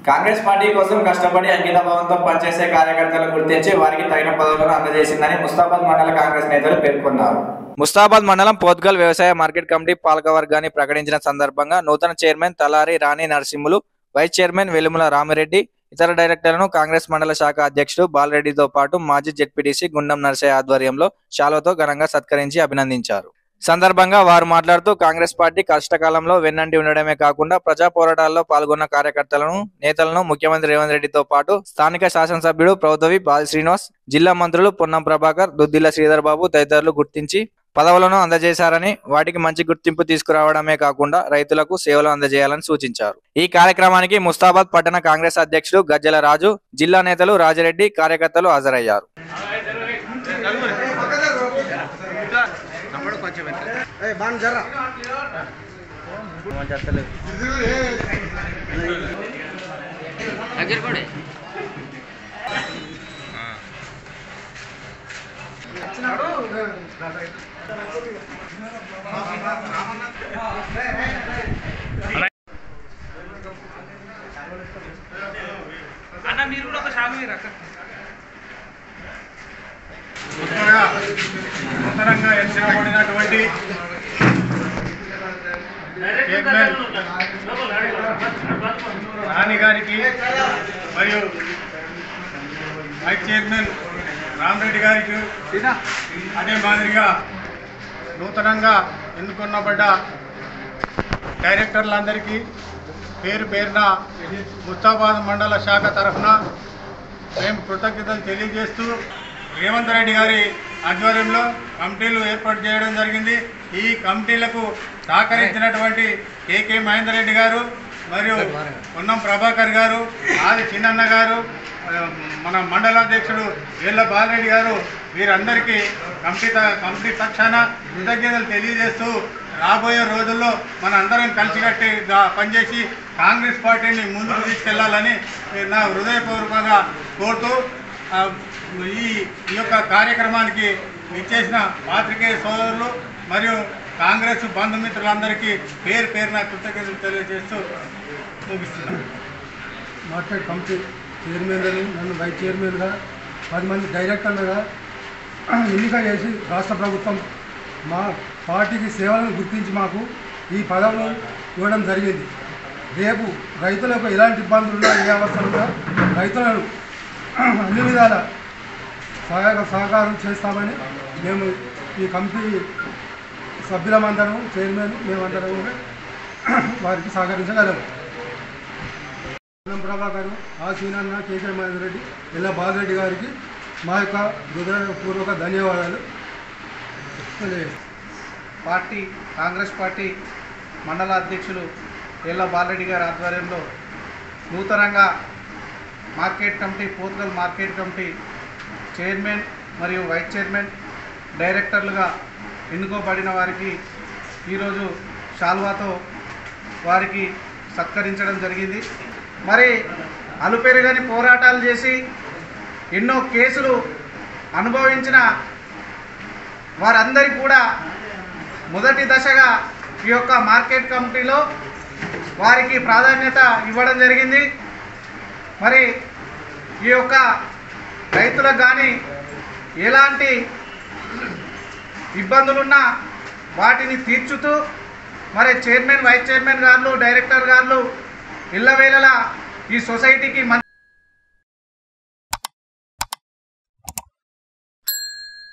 Congress party కోసం కష్టపడి అంకిత భావంతో పనిచేసే కార్యకర్తలను గుర్తించి వారికి తగిన పదవులను అందజేసిందని ముస్తాబాద్ మండల కాంగ్రెస్ నేతలు పేర్కొన్నారు ముస్తాబాద్ మండలం పోత్గల్ వ్యవసాయ మార్కెట్ కమిటీ పాలకవర్గాన్ని ప్రకటించిన సందర్భంగా నూతన chairman Talari Rani Narasimhulu vice chairman Velumula Ramireddy ఇతర డైరెక్టర్లను కాంగ్రెస్ మండల శాఖ అధ్యక్షుడు బాలరెడ్డితో పాటు మాజీ జెడ్పీటీసీ గుండం నరసయ్య ఆధ్వర్యంలో శాలువతో ఘనంగా సత్కరించి అభినందించారు సందర్భంగా వారు మాట్లాడుతూ కాంగ్రెస్ పార్టీ కష్టకాలంలో వెన్నంటి ఉండడమే కాకుండా ప్రజా పోరాటాల్లో పాల్గొన్న కార్యకర్తలను నేతలను ముఖ్యమంత్రి రేవంత్ రెడ్డితో పాటు స్థానిక శాసనసభ్యుడు ప్రౌదవి బాల్ శ్రీనివాస్ జిల్లా మంత్రులు పొన్నం ప్రభాకర్ దుద్దిల్ల శ్రీధర్ బాబు తదితరులు గుర్తించి పదవులను అందజేశారని వాటికి మంచి గుర్తింపు తీసుకురావడమే కాకుండా రైతులకు సేవలు అందజేయాలని సూచించారు ఈ కార్యక్రమానికి ముస్తాబాద్ పట్టణ కాంగ్రెస్ అధ్యక్షుడు గజ్జల రాజు జిల్లా నేతలు రాజిరెడ్డి కార్యకర్తలు హాజరయ్యారు అన్న మీరు కూడా ఒక షాలు మీరు అక్క కొత్తగా నూతనంగా ఎన్నికబడినటువంటి చైర్మన్ రాణి గారికి మరియు వైస్ చైర్మన్ రామరెడ్డి గారికి అదే మాదిరిగా నూతనంగా ఎన్నుకున్నబడ్డ డైరెక్టర్లందరికీ పేరు పేరున ముస్తాబాద్ మండల శాఖ తరఫున మేము కృతజ్ఞతలు తెలియజేస్తూ రేవంత్ రెడ్డి గారి ఆధ్వర్యంలో కమిటీలు ఏర్పాటు చేయడం జరిగింది ఈ కమిటీలకు సహకరించినటువంటి కేకే మహేందర్ రెడ్డి గారు మరియు పొన్నం ప్రభాకర్ గారు ఆది చిన్నన్న గారు ఆ, మన మండలాధ్యక్షుడు వీళ్ళ బాలరెడ్డి గారు వీరందరికీ కమిటీ త- కమిటీ పక్షాన కృతజ్ఞతలు తెలియజేస్తూ రాబోయే రోజుల్లో మన అందరం కలిసికట్టుగా పనిచేసి కాంగ్రెస్ పార్టీని ముందుకు తీసుకెళ్లాలని నా హృదయపూర్వకంగా కోరుతూ ఆ, ఈ ఈ యొక్క కార్యక్రమానికి ఇచ్చేసిన పాత్రికేయ సోదరులు మరియు కాంగ్రెస్ బంధుమిత్రులందరికీ పేరు పేరున కృతజ్ఞతలు తెలియజేస్తూ ముగిస్తున్నాను మార్కెట్ కమిటీ చైర్మన్ అని నన్ను వైస్ చైర్మన్గా పది మంది డైరెక్టర్లుగా ఎన్నిక చేసి రాష్ట్ర ప్రభుత్వం మా పార్టీకి సేవలను గుర్తించి మాకు ఈ పదవులు ఇవ్వడం జరిగింది రేపు రైతులకు ఎలాంటి ఇబ్బందులు ఉన్నా ఏ అవసరం ఉన్నా రైతులను అన్ని విధాల సహాయ సహకారం చేస్తామని మేము ఈ కమిటీ సభ్యులమందరం చైర్మన్ మేమందరం కూడా వారికి సహకరించగలము పొన్నం ప్రభాకర్ ఆ సీనన్న కేకే మహేందర్ రెడ్డి ఎల్ల బాలరెడ్డి గారికి మా యొక్క హృదయపూర్వక ధన్యవాదాలు తెలియజేస్తాం పార్టీ కాంగ్రెస్ పార్టీ మండల అధ్యక్షులు ఎల్ల బాలరెడ్డి గారి ఆధ్వర్యంలో నూతనంగా market committee Pothugal market committee chairman మరియు వైస్ చైర్మన్ డైరెక్టర్లుగా ఎన్నుకోబడిన వారికి ఈరోజు షాల్వాతో వారికి సత్కరించడం జరిగింది మరి అలుపెరుగని పోరాటాలు చేసి ఎన్నో కేసులు అనుభవించిన వారందరికీ కూడా మొదటి దశగా ఈ యొక్క మార్కెట్ కమిటీలో వారికి ప్రాధాన్యత ఇవ్వడం జరిగింది మరి ఈ యొక్క రైతులకు కానీ ఎలాంటి ఇబ్బందులున్నా వాటిని తీర్చుతూ మరి చైర్మన్ వైస్ చైర్మన్ గారు డైరెక్టర్ గారు ఇళ్ళవేళలా ఈ సొసైటీకి మంచి